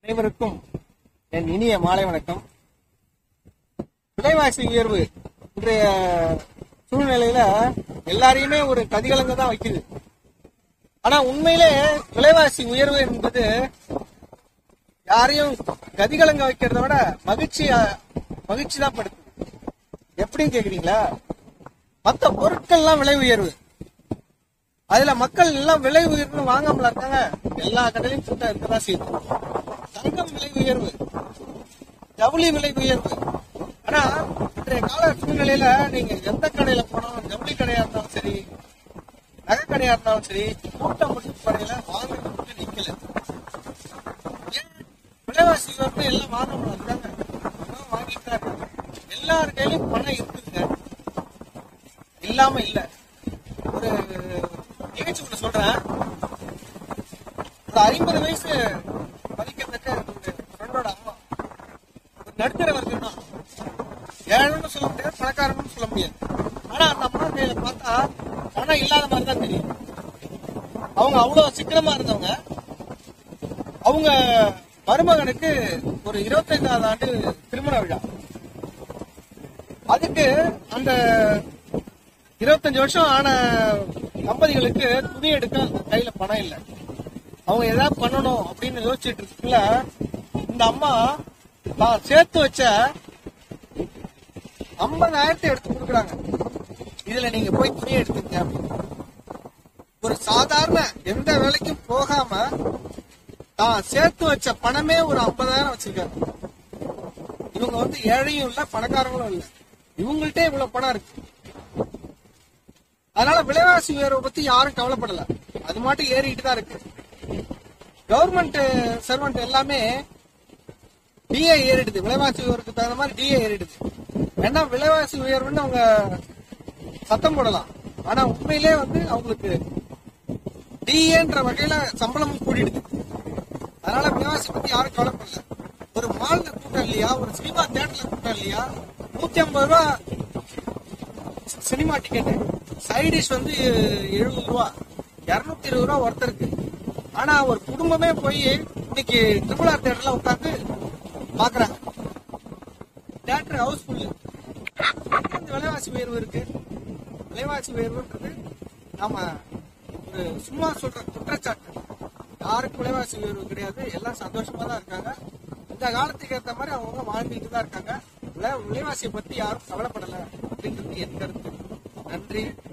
அனைவருக்கும் என் இனிய மாலை வணக்கம் விலைவாசி உயர்வு இன்றைய சூழ்நிலையில எல்லாரையுமே ஒரு கதிகலங்க தான் வைக்குது ஆனா உண்மையிலே விலைவாசி உயர்வு என்பது யாரையும் கதிகலங்க வைக்கிறத விட மகிழ்ச்சி மகிழ்ச்சி தான் படுத்து எப்படின்னு கேக்குறீங்களா மத்த பொருட்கள்லாம் விலை உயர்வு அதுல மக்கள் எல்லாம் விலை உயர்வு வாங்காமல இருக்காங்க எல்லா கடையிலும் கூட்டம் இருக்கதான் செய்யுது தங்கம் விலை உயர்வு ஜவுளி விலை உயர்வு ஆனா இன்றைய கால சூழ்நிலையில நீங்க எந்த கடையில போனாலும் ஜவுளி கடையா இருந்தாலும் சரி நகை கடையா இருந்தாலும் சரி கூட்டம் மட்டும் கடையில வாங்குறது மட்டும் நிக்கல ஏன் விலைவாசி உயர்வு எல்லாம் வாங்காமல இருக்காங்க பணம் வாங்கிட்டு தான் இருக்காங்க எல்லார் கையிலும் பணம் இருக்குதுங்க இல்லாம இல்ல ஒரு நிகழ்ச்சி ஒண்ணு சொல்றேன் ஒரு ஐம்பது வயசு மதிக்கத்தக்க ஒரு ஃப்ரெண்டோட அம்மா ஒரு நடுத்தர வர்க்கம் தான் ஏழைன்னு சொல்ல முடியாது பணக்காரன்னு சொல்ல முடியாது ஆனா அந்த அம்மா கையில பார்த்தா பணம் இல்லாத மாதிரி தான் தெரியும் அவங்க அவ்வளவு சிக்கனமா இருந்தவங்க அவங்க மருமகனுக்கு ஒரு இருபத்தைந்தாவது ஆண்டு திருமண விழா அதுக்கு அந்த இருபத்தஞ்சு வருஷம் ஆன தம்பதிகளுக்கு துணி எடுக்க கையில பணம் இல்லை அவங்க ஏதாவது பண்ணணும் அப்படின்னு யோசிச்சுட்டு இருக்குல்ல இந்த அம்மா தான் சேர்த்து வச்ச ஐம்பதாயிரத்தை எடுத்து கொடுக்குறாங்க இதுல நீங்க போய் துணி எடுத்துங்க அப்படின்னு. ஒரு சாதாரண எந்த வேலைக்கும் போகாம தான் சேர்த்து வச்ச பணமே ஒரு ஐம்பதாயிரம் வச்சிருக்காங்க இவங்க வந்து ஏழையும் இல்ல பணக்காரங்களும் இல்ல இவங்கள்ட்ட இவ்வளவு பணம் இருக்கு அதனால விலைவாசி உயர்வை பத்தி யாரும் கவலைப்படல அது மட்டும் ஏறிட்டு தான் இருக்கு கவர்மெண்ட் சர்வெண்ட் எல்லாமே டிஏ ஏறிடுது விலைவாசி உயர்வுக்கு தகுந்த மாதிரி டிஏ ஏறிடுது ஏன்னா விலைவாசி உயர்வுன்னு அவங்க சத்தம் போடலாம் ஆனா உண்மையிலே வந்து அவங்களுக்கு டிஏன்ற வகையில சம்பளம் கூடிடுது அதனால விலைவாசி பத்தி யாரும் கவலைப்படல ஒரு மால்ல கூட்டம் இல்லையா ஒரு சினிமா தியேட்டர்ல கூட்டம் இல்லையா நூத்தி ஐம்பது ரூபா சினிமா டிக்கெட் சைடிஷ் வந்து எழுபது ரூபா இருநூத்தி இருபது ரூபா ஒருத்தருக்கு ஆனா ஒரு குடும்பமே போய் இன்னைக்கு ட்ரிபிள் ஆர் தியேட்டர்ல உட்காந்து பாக்குறாங்க தியேட்டர் ஹவுஸ்ஃபுல் இந்த விலைவாசி உயர்வு இருக்கு விலைவாசி உயர்வுன்றது நாம ஒரு சும்மா சொல்ற குற்றச்சாட்டு யாருக்கும் விலைவாசி உயர்வு கிடையாது எல்லாம் சந்தோஷமா தான் இருக்காங்க இந்த காலத்துக்கு ஏற்ற மாதிரி அவங்க வாழ்ந்துட்டு தான் இருக்காங்க விலை- விலைவாசியை பத்தி யாரும் கவலைப்படல அப்படின்றது என் கருத்து நன்றி